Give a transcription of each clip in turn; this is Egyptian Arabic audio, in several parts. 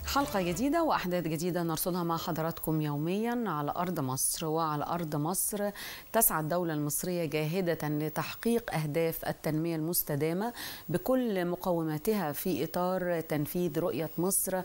حلقة جديدة وأحداث جديدة نرصدها مع حضراتكم يوميا على أرض مصر وعلى أرض مصر تسعى الدولة المصرية جاهدة لتحقيق أهداف التنمية المستدامة بكل مقوماتها في إطار تنفيذ رؤية مصر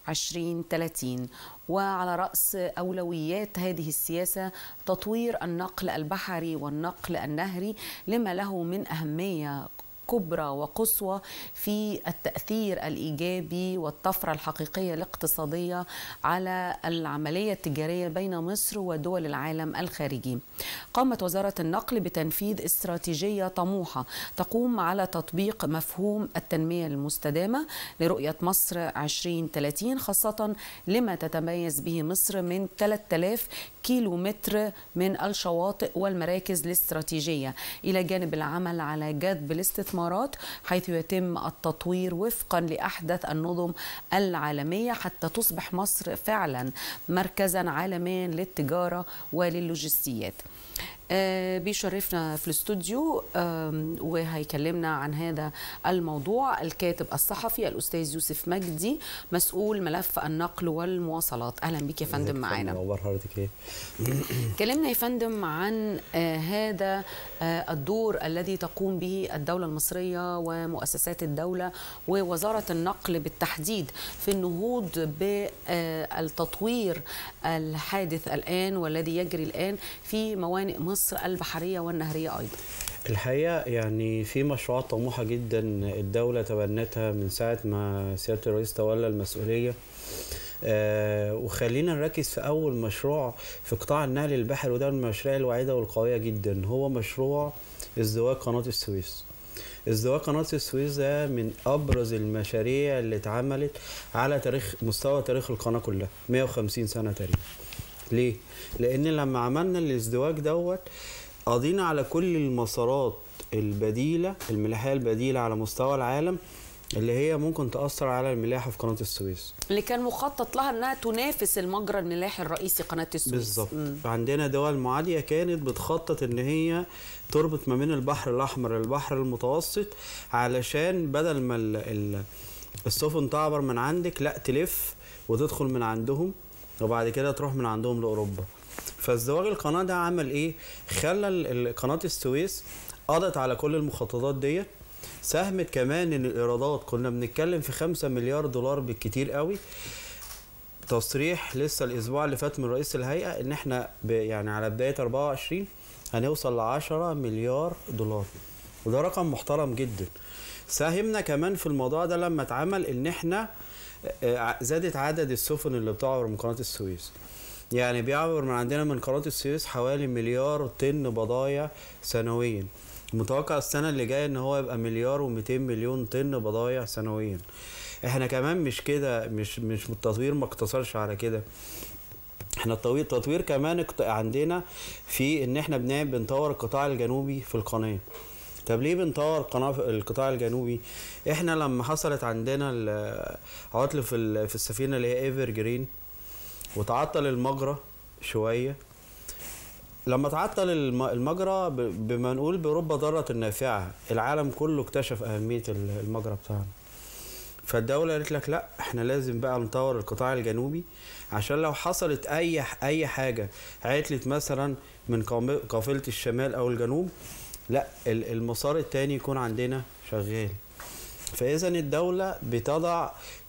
2030 وعلى رأس أولويات هذه السياسة تطوير النقل البحري والنقل النهري لما له من أهمية كبرى وقصوى في التأثير الإيجابي والطفرة الحقيقية الاقتصادية على العملية التجارية بين مصر ودول العالم الخارجي قامت وزارة النقل بتنفيذ استراتيجية طموحة تقوم على تطبيق مفهوم التنمية المستدامة لرؤية مصر 2030 خاصة لما تتميز به مصر من 3000 كيلو متر من الشواطئ والمراكز الاستراتيجية إلى جانب العمل على جذب الاستثمارات حيث يتم التطوير وفقا لأحدث النظم العالمية حتى تصبح مصر فعلا مركزا عالميا للتجارة وللوجستيات آه بيشرفنا في الاستوديو آه وهيكلمنا عن هذا الموضوع الكاتب الصحفي الاستاذ يوسف مجدي مسؤول ملف النقل والمواصلات اهلا بك يا فندم معانا اخبار حضرتك ايه كلمنا يا فندم عن آه هذا الدور الذي تقوم به الدوله المصريه ومؤسسات الدوله ووزاره النقل بالتحديد في النهوض بالتطوير الحادث الان والذي يجري الان في موانئ مصر مصر البحرية والنهرية أيضا الحقيقة يعني في مشروعات طموحة جدا الدولة تبنتها من ساعة ما سيادة الرئيس تولى المسؤولية آه وخلينا نركز في أول مشروع في قطاع النقل البحري وده من المشاريع الوعيدة والقوية جدا هو مشروع ازدواج قناة السويس ازدواج قناة السويس ده من أبرز المشاريع اللي اتعملت على تاريخ مستوى تاريخ القناة كلها 150 سنة تقريبا ليه؟ لأن لما عملنا الازدواج دوت قضينا على كل المسارات البديلة الملاحية البديلة على مستوى العالم اللي هي ممكن تأثر على الملاحة في قناة السويس اللي كان مخطط لها انها تنافس المجرى الملاحي الرئيسي قناة السويس بالظبط عندنا دول معادية كانت بتخطط ان هي تربط ما بين البحر الأحمر البحر المتوسط علشان بدل ما السفن تعبر من عندك لا تلف وتدخل من عندهم وبعد كده تروح من عندهم لاوروبا فازدواج القناه ده عمل ايه خلى قناه السويس قضت على كل المخططات ديت ساهمت كمان ان الايرادات كنا بنتكلم في 5 مليار دولار بالكتير قوي تصريح لسه الاسبوع اللي فات من رئيس الهيئه ان احنا يعني على بدايه 24 هنوصل ل 10 مليار دولار وده رقم محترم جدا ساهمنا كمان في الموضوع ده لما اتعمل ان احنا زادت عدد السفن اللي بتعبر من قناه السويس يعني بيعبر من عندنا من قناه السويس حوالي مليار طن بضايع سنويا متوقع السنه اللي جايه ان هو يبقى مليار و200 مليون طن بضايع سنويا احنا كمان مش كده مش مش التطوير ما اقتصرش على كده احنا التطوير التطوير كمان عندنا في ان احنا بنعمل بنطور القطاع الجنوبي في القناه طب ليه بنطور قناه القطاع الجنوبي احنا لما حصلت عندنا عطل في في السفينه اللي هي ايفر جرين وتعطل المجرى شويه لما تعطل المجرى بما نقول برب ضاره نافعه العالم كله اكتشف اهميه المجرى بتاعنا فالدولة قالت لك لا احنا لازم بقى نطور القطاع الجنوبي عشان لو حصلت اي اي حاجة عطلت مثلا من قافلة الشمال او الجنوب لا المسار التاني يكون عندنا شغال فاذا الدوله بتضع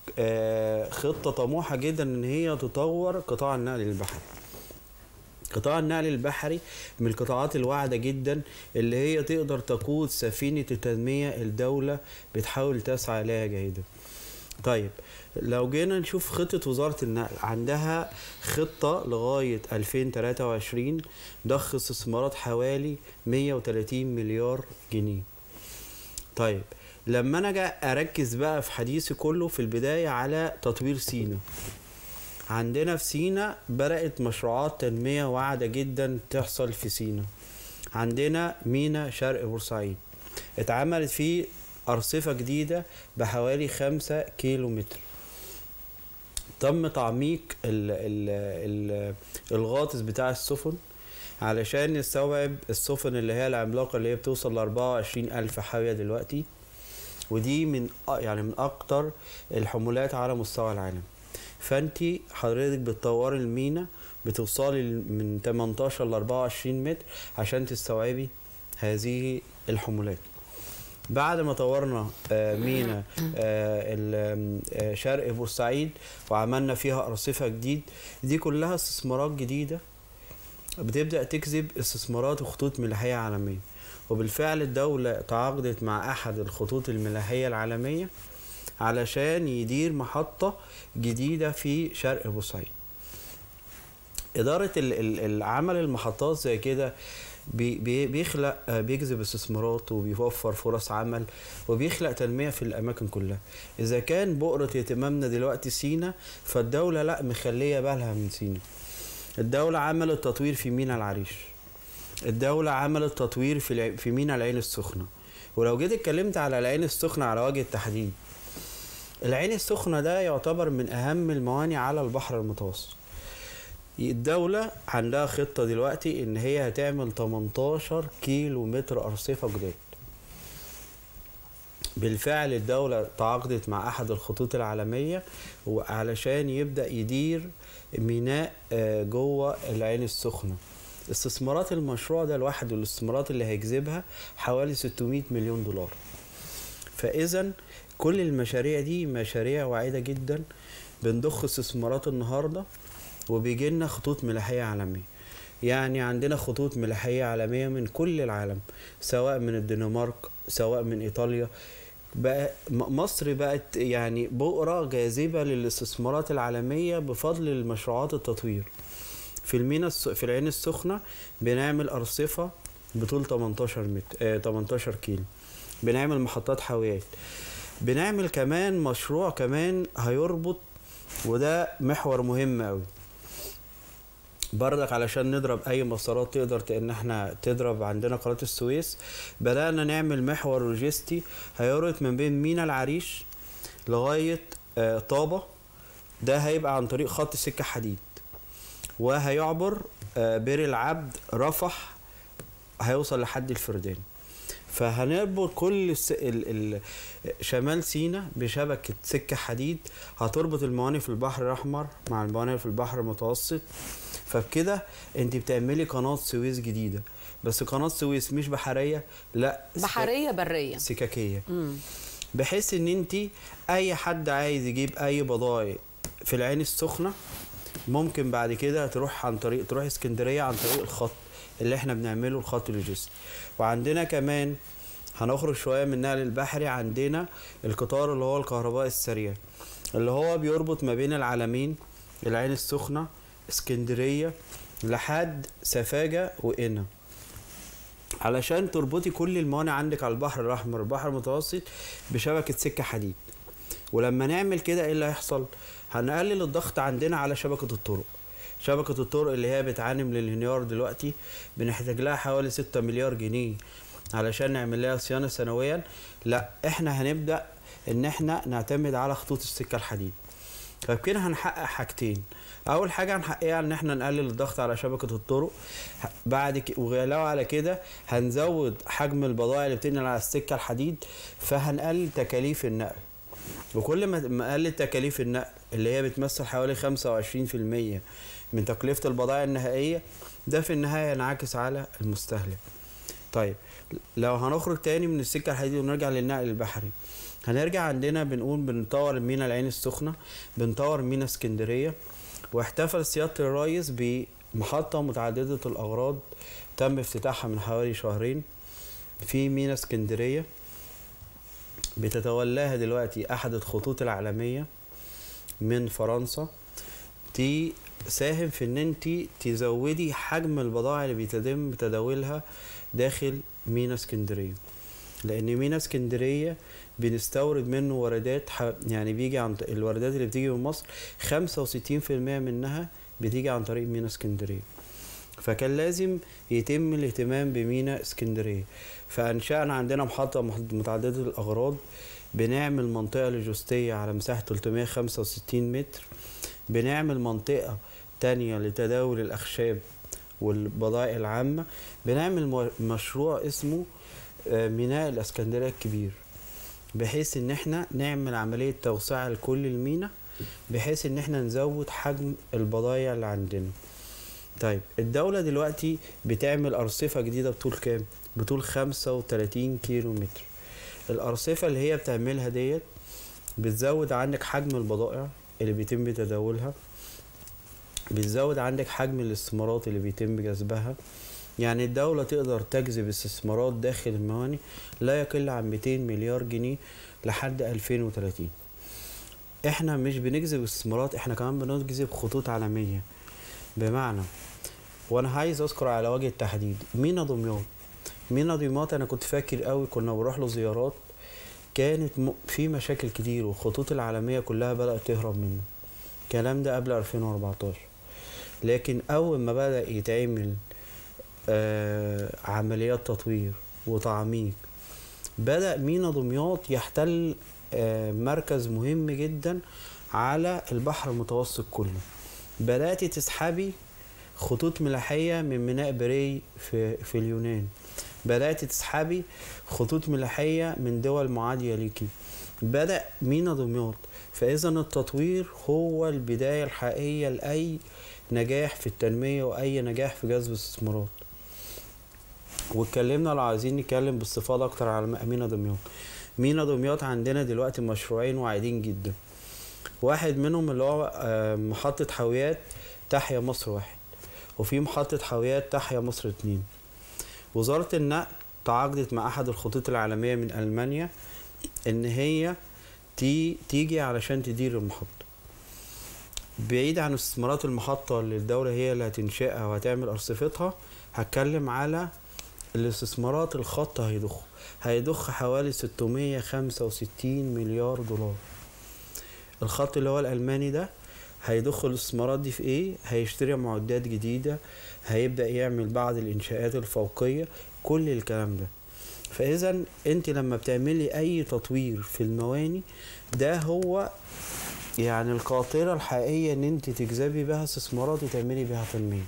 خطه طموحه جدا ان هي تطور قطاع النقل البحري قطاع النقل البحري من القطاعات الواعدة جدا اللي هي تقدر تقود سفينة التنمية الدولة بتحاول تسعى لها جاهدة طيب لو جينا نشوف خطة وزارة النقل عندها خطة لغاية 2023 ضخ استثمارات حوالي 130 مليار جنيه طيب لما انا جاي اركز بقى في حديثي كله في البداية على تطوير سينا عندنا في سينا بدأت مشروعات تنمية واعدة جدا تحصل في سينا عندنا مينا شرق بورسعيد اتعملت فيه أرصفة جديدة بحوالي خمسة كيلو متر تم تعميق ال ال ال الغاطس بتاع السفن علشان يستوعب السفن اللي هي العملاقة اللي هي بتوصل ل 24 ألف حاوية دلوقتي ودي من يعني من أكتر الحمولات على مستوى العالم فانت حضرتك بتطوري المينا بتوصلي من 18 ل 24 متر عشان تستوعبي هذه الحمولات بعد ما طورنا آه، مينا آه، ال- آه، شرق بورسعيد وعملنا فيها أرصفة جديد دي كلها استثمارات جديدة بتبدأ تجذب استثمارات وخطوط ملاحية عالمية وبالفعل الدولة تعاقدت مع أحد الخطوط الملاحية العالمية علشان يدير محطة جديدة في شرق بورسعيد إدارة ال- ال- العمل المحطات زي كده بي- بي- بيخلق آه، بيجذب استثمارات وبيوفر فرص عمل وبيخلق تنمية في الأماكن كلها إذا كان بؤرة اهتمامنا دلوقتي سينا فالدولة لا مخلية بالها من سينا الدولة عملت تطوير في مينا العريش الدولة عملت تطوير في الع- في مينا العين السخنة ولو جيت اتكلمت على العين السخنة على وجه التحديد العين السخنة ده يعتبر من أهم الموانئ على البحر المتوسط الدولة عندها خطة دلوقتي إن هي هتعمل 18 كيلو متر أرصفة جداد بالفعل الدولة تعاقدت مع أحد الخطوط العالمية علشان يبدأ يدير ميناء آه، جوه العين السخنة استثمارات المشروع ده لوحده الاستثمارات اللي هيجذبها حوالي 600 مليون دولار فإذا كل المشاريع دي مشاريع واعدة جدا بنضخ استثمارات النهارده وبيجي لنا خطوط ملاحية عالمية يعني عندنا خطوط ملاحية عالمية من كل العالم سواء من الدنمارك سواء من إيطاليا بقى م- مصر بقت يعني بؤرة جاذبة للاستثمارات العالمية بفضل المشروعات التطوير في المينا الس- في العين السخنة بنعمل أرصفة بطول 18 متر آه 18 كيلو بنعمل محطات حاويات بنعمل كمان مشروع كمان هيربط وده محور مهم قوي بردك علشان نضرب اي مسارات تقدر ت- ان احنا تضرب عندنا قناه السويس بدانا نعمل محور لوجستي هيربط من بين مينا العريش لغايه آه، طابه ده هيبقى عن طريق خط سكه حديد وهيعبر آه، بير العبد رفح هيوصل لحد الفردان فهنربط كل الس... ال... ال... شمال سينا بشبكة سكة حديد هتربط الموانئ في البحر الأحمر مع الموانئ في البحر المتوسط فبكده انت بتعملي قناة سويس جديدة بس قناة سويس مش بحرية لا سكا- بحريه بريه سككية مم. بحيث ان انت اي حد عايز يجيب اي بضائع في العين السخنه ممكن بعد كده تروح عن طريق تروح اسكندريه عن طريق الخط اللي احنا بنعمله الخط اللوجستي وعندنا كمان هنخرج شويه من النقل البحري عندنا القطار اللي هو الكهرباء السريع اللي هو بيربط ما بين العالمين العين السخنه اسكندريه لحد سفاجه وقنا علشان تربطي كل الموانئ عندك على البحر الاحمر البحر المتوسط بشبكه سكه حديد ولما نعمل كده ايه اللي هيحصل هنقلل الضغط عندنا على شبكه الطرق شبكة الطرق اللي هي بتعاني من الانهيار دلوقتي بنحتاج لها حوالي 6 مليار جنيه علشان نعمل لها صيانة سنويا لا احنا هنبدأ ان احنا نعتمد على خطوط السكة الحديد فبكده هنحقق حاجتين اول حاجه هنحققها ان احنا نقلل الضغط على شبكه الطرق ه- بعد ك... وغلاوه على كده هنزود حجم البضائع اللي بتنقل على السكه الحديد فهنقلل تكاليف النقل وكل ما ما قلل تكاليف النقل اللي هي بتمثل حوالي 25% من تكلفه البضائع النهائيه ده في النهايه ينعكس على المستهلك طيب لو هنخرج تاني من السكه الحديد ونرجع للنقل البحري هنرجع عندنا بنقول بنطور مينا العين السخنه بنطور مينا اسكندريه واحتفل سياده الرئيس بمحطه متعدده الاغراض تم افتتاحها من حوالي شهرين في مينا اسكندريه بتتولاها دلوقتي احد الخطوط العالميه من فرنسا تساهم في ان انت تزودي حجم البضائع اللي بيتم تداولها داخل مينا اسكندريه لان مينا اسكندريه بنستورد منه واردات ح- يعني بيجي عن ط- الواردات اللي بتيجي من مصر 65% منها بتيجي عن طريق مينا اسكندريه فكان لازم يتم الاهتمام بمينا اسكندريه فانشانا عندنا محطه مح- متعدده الاغراض بنعمل منطقه لوجستيه على مساحه 365 متر بنعمل منطقه تانية لتداول الاخشاب والبضائع العامه بنعمل مو- مشروع اسمه آه، ميناء الاسكندريه الكبير بحيث ان احنا نعمل عمليه توسعه لكل المينا بحيث ان احنا نزود حجم البضايع اللي عندنا طيب الدولة دلوقتي بتعمل أرصفة جديدة بطول كام؟ بطول 35 كيلو متر الأرصفة اللي هي بتعملها ديت بتزود عندك حجم البضائع اللي بيتم تداولها بتزود عندك حجم الاستثمارات اللي بيتم جذبها يعني الدولة تقدر تجذب استثمارات داخل الموانئ لا يقل عن 200 مليار جنيه لحد 2030 احنا مش بنجذب استثمارات احنا كمان بنجذب خطوط عالمية بمعنى وانا عايز اذكر على وجه التحديد مينا دمياط مينا دمياط انا كنت فاكر قوي كنا بنروح له زيارات كانت م... في مشاكل كتير والخطوط العالمية كلها بدأت تهرب منه الكلام ده قبل 2014 لكن أول ما بدأ يتعمل آه عمليات تطوير وتعميق بدأ مينا دمياط يحتل آه مركز مهم جدا على البحر المتوسط كله بدأت تسحبي خطوط ملاحية من ميناء بري في, في اليونان بدأت تسحبي خطوط ملاحية من دول معادية ليكي بدأ مينا دمياط فإذا التطوير هو البداية الحقيقية لأي نجاح في التنمية وأي نجاح في جذب الاستثمارات واتكلمنا لو عايزين نتكلم باستفاضة أكتر على مينا دمياط مينا دمياط عندنا دلوقتي مشروعين واعدين جدا واحد منهم اللي هو محطة حاويات تحيا مصر واحد وفي محطة حاويات تحيا مصر اتنين وزارة النقل تعاقدت مع أحد الخطوط العالمية من ألمانيا إن هي تي تيجي علشان تدير المحطة بعيد عن استثمارات المحطة اللي الدولة هي اللي هتنشئها وهتعمل أرصفتها هتكلم على الاستثمارات الخط هيضخ هيضخ حوالي 665 مليار دولار الخط اللي هو الألماني ده هيضخ الاستثمارات دي في ايه هيشتري معدات جديدة هيبدأ يعمل بعض الإنشاءات الفوقية كل الكلام ده فإذا أنت لما بتعملي أي تطوير في المواني ده هو يعني القاطرة الحقيقية إن أنت تجذبي بها استثمارات وتعملي بها تنمية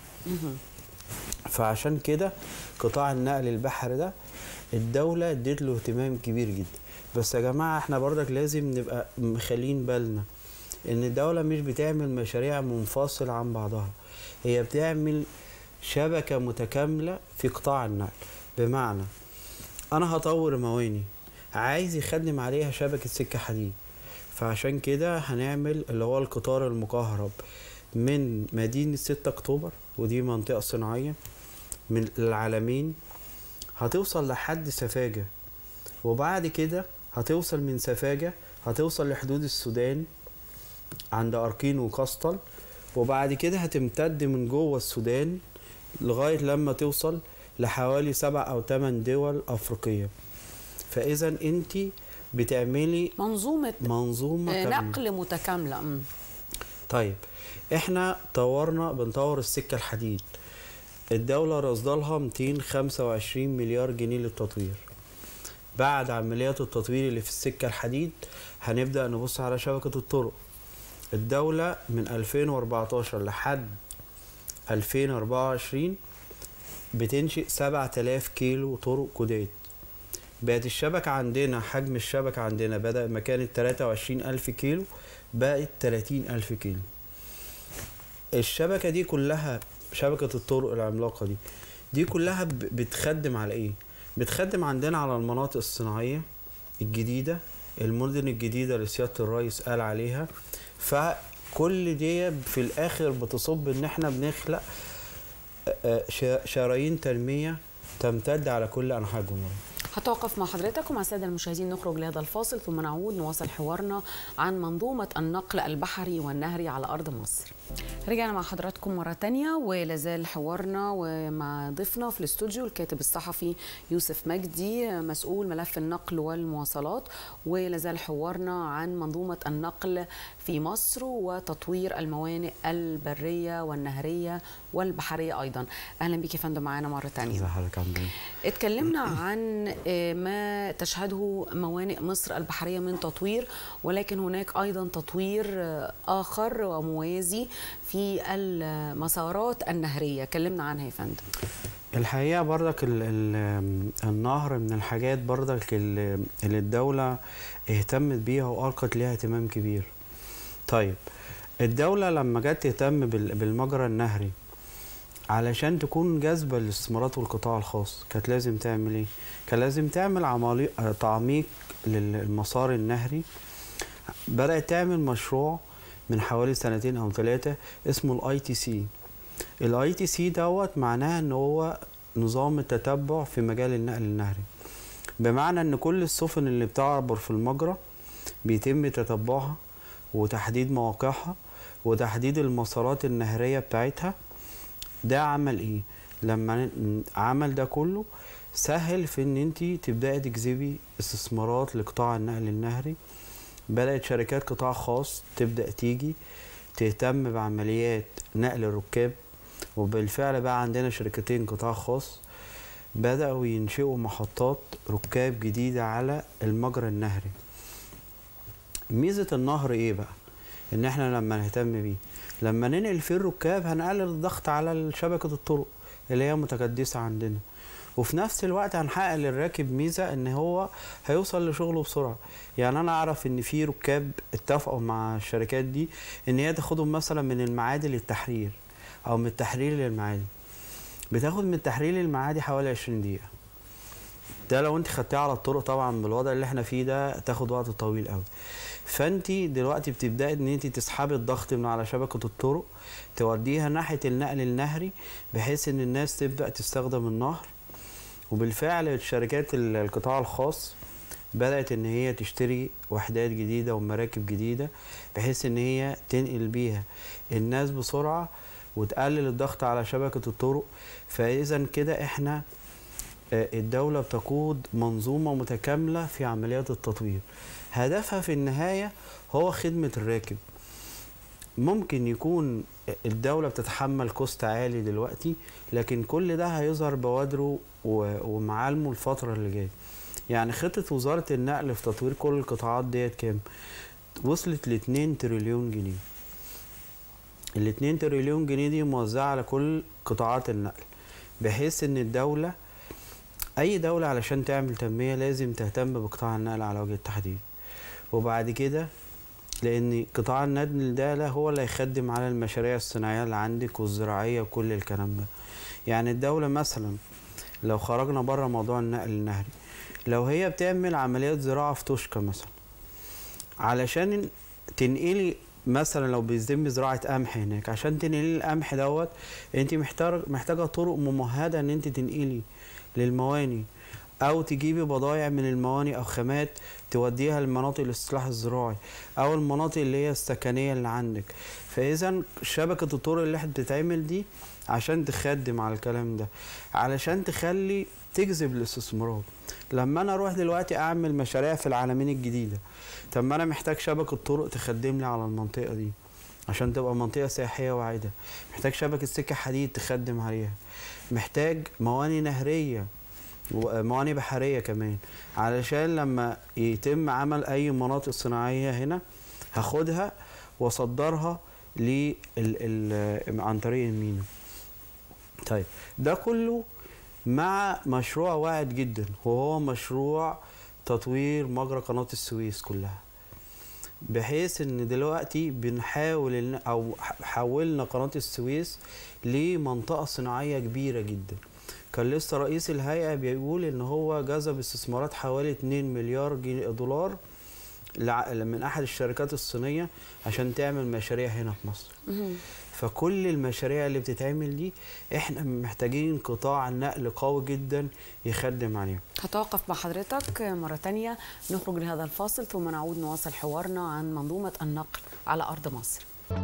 فعشان كده قطاع النقل البحري ده الدولة اديت له اهتمام كبير جدا بس يا جماعة احنا برضك لازم نبقى مخلين بالنا ان الدولة مش بتعمل مشاريع منفصلة عن بعضها هي بتعمل شبكة متكاملة في قطاع النقل بمعنى انا هطور مواني عايز يخدم عليها شبكة سكة حديد فعشان كده هنعمل اللي هو القطار المكهرب من مدينة 6 اكتوبر ودي منطقة صناعية من العالمين هتوصل لحد سفاجة وبعد كده هتوصل من سفاجة هتوصل لحدود السودان عند أركين وكاستل وبعد كده هتمتد من جوه السودان لغاية لما توصل لحوالي سبع أو ثمان دول أفريقية فإذا أنت بتعملي منظومة منظومة آه، كاملة. نقل متكاملة مم. طيب احنا طورنا بنطور السكة الحديد الدولة رصدالها 225 مليار جنيه للتطوير بعد عمليات التطوير اللي في السكة الحديد هنبدأ نبص على شبكة الطرق الدولة من 2014 لحد 2024 بتنشئ 7000 كيلو طرق جداد بقت الشبكة عندنا حجم الشبكة عندنا بدأ ما كانت 23000 كيلو بقت 30000 كيلو الشبكة دي كلها شبكة الطرق العملاقة دي دي كلها ب- بتخدم على ايه؟ بتخدم عندنا على المناطق الصناعية الجديدة المدن الجديدة اللي سيادة الرئيس قال عليها فكل دي في الآخر بتصب إن احنا بنخلق آه، آه، شا- شرايين تنمية تمتد على كل أنحاء الجمهورية هتوقف مع حضرتك ومع الساده المشاهدين نخرج لهذا الفاصل ثم نعود نواصل حوارنا عن منظومه النقل البحري والنهري على ارض مصر. رجعنا مع حضراتكم مره تانية ولازال حوارنا ومع ضيفنا في الاستوديو الكاتب الصحفي يوسف مجدي مسؤول ملف النقل والمواصلات ولازال حوارنا عن منظومه النقل في مصر وتطوير الموانئ البريه والنهريه والبحريه ايضا. اهلا بك يا فندم معانا مره تانية. حضرتك عامل ايه؟ اتكلمنا عن آه، ما تشهده موانئ مصر البحرية من تطوير ولكن هناك أيضا تطوير آه، آخر وموازي في المسارات النهرية كلمنا عنها يا فندم الحقيقة برضك ال ال النهر من الحاجات برضك اللي اللي الدولة اهتمت بيها وألقت ليها اهتمام كبير طيب الدولة لما جت تهتم بال- بالمجرى النهري علشان تكون جاذبة للاستثمارات والقطاع الخاص كانت لازم تعمل ايه؟ كان لازم تعمل عمالي... آه، تعميق للمسار النهري بدأت تعمل مشروع من حوالي سنتين أو ثلاثة اسمه الاي تي سي الاي تي سي دوت معناها ان هو نظام التتبع في مجال النقل النهري بمعنى ان كل السفن اللي بتعبر في المجرى بيتم تتبعها وتحديد مواقعها وتحديد المسارات النهرية بتاعتها ده عمل ايه لما ن- عمل ده كله سهل في ان انت تبداي تجذبي استثمارات لقطاع النقل النهري بدات شركات قطاع خاص تبدا تيجي تهتم بعمليات نقل الركاب وبالفعل بقى عندنا شركتين قطاع خاص بدأوا ينشئوا محطات ركاب جديدة على المجرى النهري ميزة النهر ايه بقى ان احنا لما نهتم بيه لما ننقل فيه الركاب هنقلل الضغط على شبكة الطرق اللي هي متكدسة عندنا وفي نفس الوقت هنحقق للراكب ميزة ان هو هيوصل لشغله بسرعة يعني انا اعرف ان في ركاب اتفقوا مع الشركات دي ان هي تاخدهم مثلا من المعادي للتحرير او من التحرير للمعادي بتاخد من التحرير للمعادي حوالي 20 دقيقة ده لو انت خدتيه على الطرق طبعا بالوضع اللي احنا فيه ده تاخد وقت طويل قوي فانت دلوقتي بتبداي ان انت تسحبي الضغط من على شبكه الطرق توديها ناحيه النقل النهري بحيث ان الناس تبدا تستخدم النهر وبالفعل الشركات ال- القطاع الخاص بدات ان هي تشتري وحدات جديده ومراكب جديده بحيث ان هي تنقل بيها الناس بسرعه وتقلل الضغط على شبكه الطرق فاذا كده احنا آه، الدولة بتقود منظومة متكاملة في عمليات التطوير هدفها في النهاية هو خدمة الراكب ممكن يكون الدولة بتتحمل كوست عالي دلوقتي لكن كل ده هيظهر بوادره و- ومعالمه الفترة اللي جاية يعني خطة وزارة النقل في تطوير كل القطاعات ديت كام؟ وصلت ل 2 تريليون جنيه ال 2 تريليون جنيه دي موزعة على كل قطاعات النقل بحيث ان الدولة اي دولة علشان تعمل تنمية لازم تهتم بقطاع النقل على وجه التحديد وبعد كده لان قطاع النقل ده لا هو اللي هيخدم على المشاريع الصناعية اللي عندك والزراعية وكل الكلام ده يعني الدولة مثلا لو خرجنا بره موضوع النقل النهري لو هي بتعمل عمليات زراعة في توشكا مثلا علشان تنقلي مثلا لو بيتم زراعة قمح هناك عشان تنقلي القمح دوت انت محتاج محتاجة طرق ممهدة ان انت تنقلي للمواني او تجيبي بضايع من المواني او خامات توديها لمناطق الاصلاح الزراعي او المناطق اللي هي السكنيه اللي عندك فاذا شبكه الطرق اللي احنا بتتعمل دي عشان تخدم على الكلام ده علشان تخلي تجذب الاستثمارات لما انا اروح دلوقتي اعمل مشاريع في العالمين الجديده طب ما انا محتاج شبكه طرق تخدم لي على المنطقه دي عشان تبقى منطقه سياحيه واعده محتاج شبكه سكه حديد تخدم عليها محتاج مواني نهريه ومواني بحريه كمان علشان لما يتم عمل اي مناطق صناعيه هنا هاخدها واصدرها لل ال- عن طريق المينا طيب ده كله مع مشروع واعد جدا وهو مشروع تطوير مجرى قناة السويس كلها بحيث ان دلوقتي بنحاول إن او ح- حولنا قناة السويس لمنطقة صناعية كبيرة جدا كان لسه رئيس الهيئة بيقول ان هو جذب استثمارات حوالي 2 مليار جنيه دولار لع- من احد الشركات الصينية عشان تعمل مشاريع هنا في مصر فكل المشاريع اللي بتتعمل دي احنا محتاجين قطاع نقل قوي جدا يخدم عليهم هتوقف مع حضرتك مرة تانية نخرج لهذا الفاصل ثم نعود نواصل حوارنا عن منظومة النقل على أرض مصر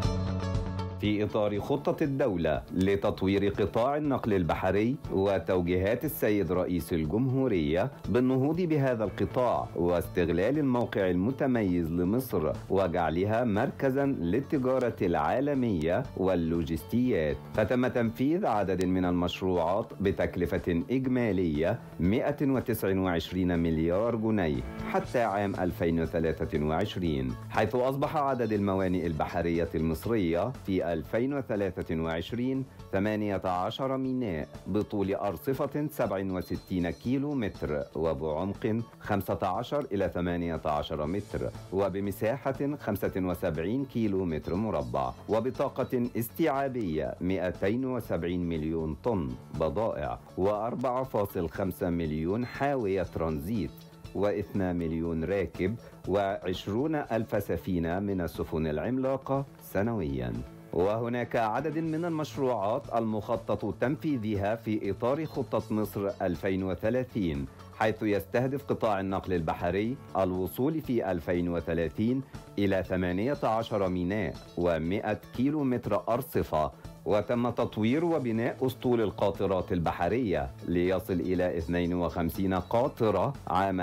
في إطار خطة الدولة لتطوير قطاع النقل البحري وتوجيهات السيد رئيس الجمهورية بالنهوض بهذا القطاع واستغلال الموقع المتميز لمصر وجعلها مركزا للتجارة العالمية واللوجستيات فتم تنفيذ عدد من المشروعات بتكلفة إجمالية 129 مليار جنيه حتى عام 2023 حيث أصبح عدد الموانئ البحرية المصرية في 2023 18 ميناء بطول أرصفة 67 كيلو متر وبعمق 15 إلى 18 متر وبمساحة 75 كيلو متر مربع وبطاقة استيعابية 270 مليون طن بضائع و4.5 مليون حاوية ترانزيت و2 مليون راكب وعشرون ألف سفينة من السفن العملاقة سنوياً وهناك عدد من المشروعات المخطط تنفيذها في إطار خطة مصر 2030 حيث يستهدف قطاع النقل البحري الوصول في 2030 إلى 18 ميناء و100 كيلومتر أرصفة وتم تطوير وبناء أسطول القاطرات البحرية ليصل إلى 52 قاطرة عام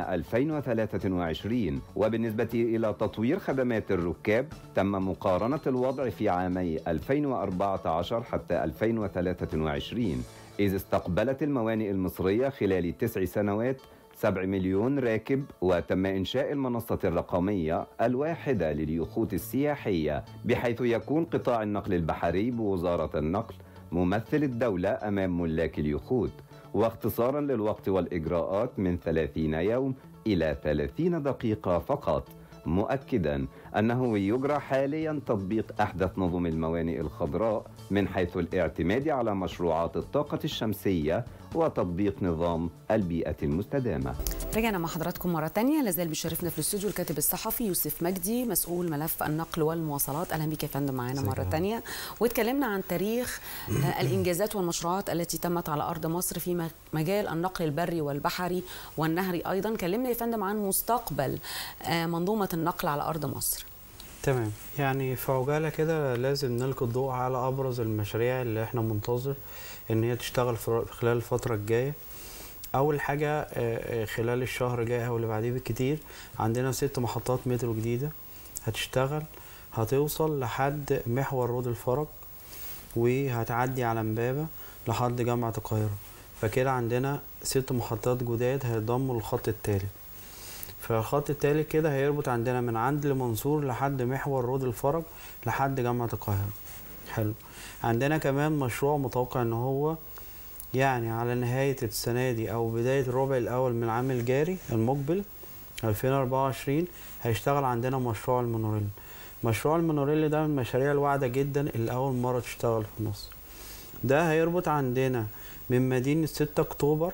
2023 وبالنسبة إلى تطوير خدمات الركاب تم مقارنة الوضع في عامي 2014 حتى 2023 إذ استقبلت الموانئ المصرية خلال تسع سنوات 7 مليون راكب وتم إنشاء المنصة الرقمية الواحدة لليخوت السياحية بحيث يكون قطاع النقل البحري بوزارة النقل ممثل الدولة أمام ملاك اليخوت واختصارا للوقت والإجراءات من 30 يوم إلى 30 دقيقة فقط مؤكدا أنه يجرى حاليا تطبيق أحدث نظم الموانئ الخضراء من حيث الاعتماد على مشروعات الطاقة الشمسية وتطبيق نظام البيئة المستدامة رجعنا مع حضراتكم مرة تانية لازال بيشرفنا في الاستوديو الكاتب الصحفي يوسف مجدي مسؤول ملف النقل والمواصلات أهلا بك يا فندم معانا مرة تانية واتكلمنا عن تاريخ آه، الإنجازات والمشروعات التي تمت على أرض مصر في م- مجال النقل البري والبحري والنهري أيضا كلمنا يا فندم عن مستقبل آه، منظومة النقل على أرض مصر تمام يعني في عجالة كده لازم نلقي الضوء على أبرز المشاريع اللي احنا منتظر إن هي تشتغل في خلال الفترة الجاية أول حاجة آه، آه، خلال الشهر الجاي أو اللي بعديه بالكتير عندنا ست محطات مترو جديدة هتشتغل هتوصل لحد محور رود الفرج وهتعدي على امبابة لحد جامعة القاهرة فكده عندنا ست محطات جداد هيضموا للخط التالت فالخط التالت كده هيربط عندنا من عند المنصور لحد محور رود الفرج لحد جامعة القاهرة حلو عندنا كمان مشروع متوقع ان هو يعني على نهاية السنة دي او بداية الربع الاول من العام الجاري المقبل 2024 هيشتغل عندنا مشروع المونوريل مشروع المونوريل ده من المشاريع الواعدة جدا اللي اول مرة تشتغل في مصر ده هيربط عندنا من مدينة 6 اكتوبر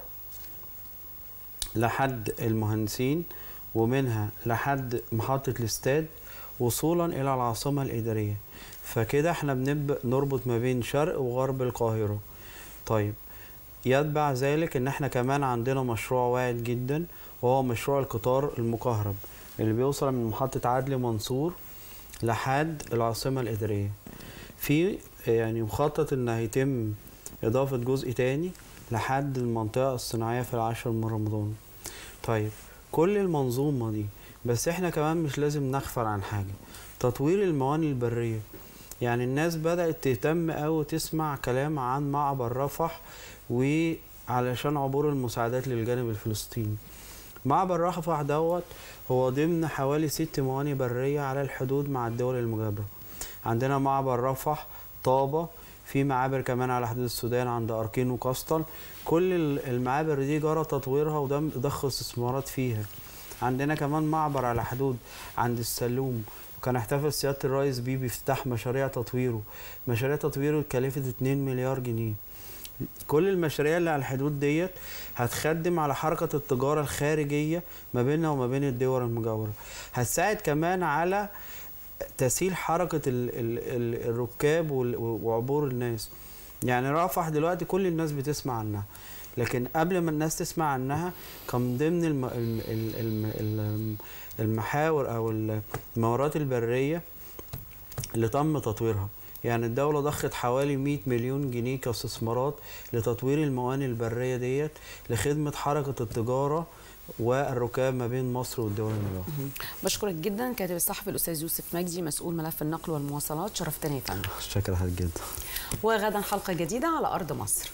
لحد المهندسين ومنها لحد محطة الاستاد وصولا إلى العاصمة الإدارية فكده احنا بنبدأ نربط ما بين شرق وغرب القاهرة طيب يتبع ذلك ان احنا كمان عندنا مشروع واعد جدا وهو مشروع القطار المكهرب اللي بيوصل من محطة عدلي منصور لحد العاصمة الإدارية في يعني مخطط ان هيتم إضافة جزء تاني لحد المنطقة الصناعية في العاشر من رمضان طيب كل المنظومة دي بس احنا كمان مش لازم نغفل عن حاجة تطوير الموانئ البرية يعني الناس بدأت تهتم أوي تسمع كلام عن معبر رفح وعلشان عبور المساعدات للجانب الفلسطيني معبر رفح دوت هو ضمن حوالي ست موانئ برية على الحدود مع الدول المجاورة عندنا معبر رفح طابة في معابر كمان على حدود السودان عند أركين وكاستل كل ال- المعابر دي جرى تطويرها وده ضخ استثمارات فيها عندنا كمان معبر على حدود عند السلوم وكان احتفل سيادة الرئيس بيه بافتتاح مشاريع تطويره مشاريع تطويره اتكلفت 2 مليار جنيه كل المشاريع اللي على الحدود ديت هتخدم على حركة التجارة الخارجية ما بيننا وما بين الدول المجاورة هتساعد كمان على تسهيل حركة ال ال ال الركاب وال- وعبور الناس يعني رفح دلوقتي كل الناس بتسمع عنها لكن قبل ما الناس تسمع عنها كان ضمن الم الم الم الم المحاور او الممرات البريه اللي تم تطويرها يعني الدولة ضخت حوالي 100 مليون جنيه كاستثمارات لتطوير الموانئ البرية ديت لخدمة حركة التجارة والركاب ما بين مصر والدول المجاورة بشكرك جدا كاتب الصحفي الأستاذ يوسف مجدي مسؤول ملف النقل والمواصلات شرفتني يا فندم شكرا حضرتك جدا وغدا حلقة جديدة على أرض مصر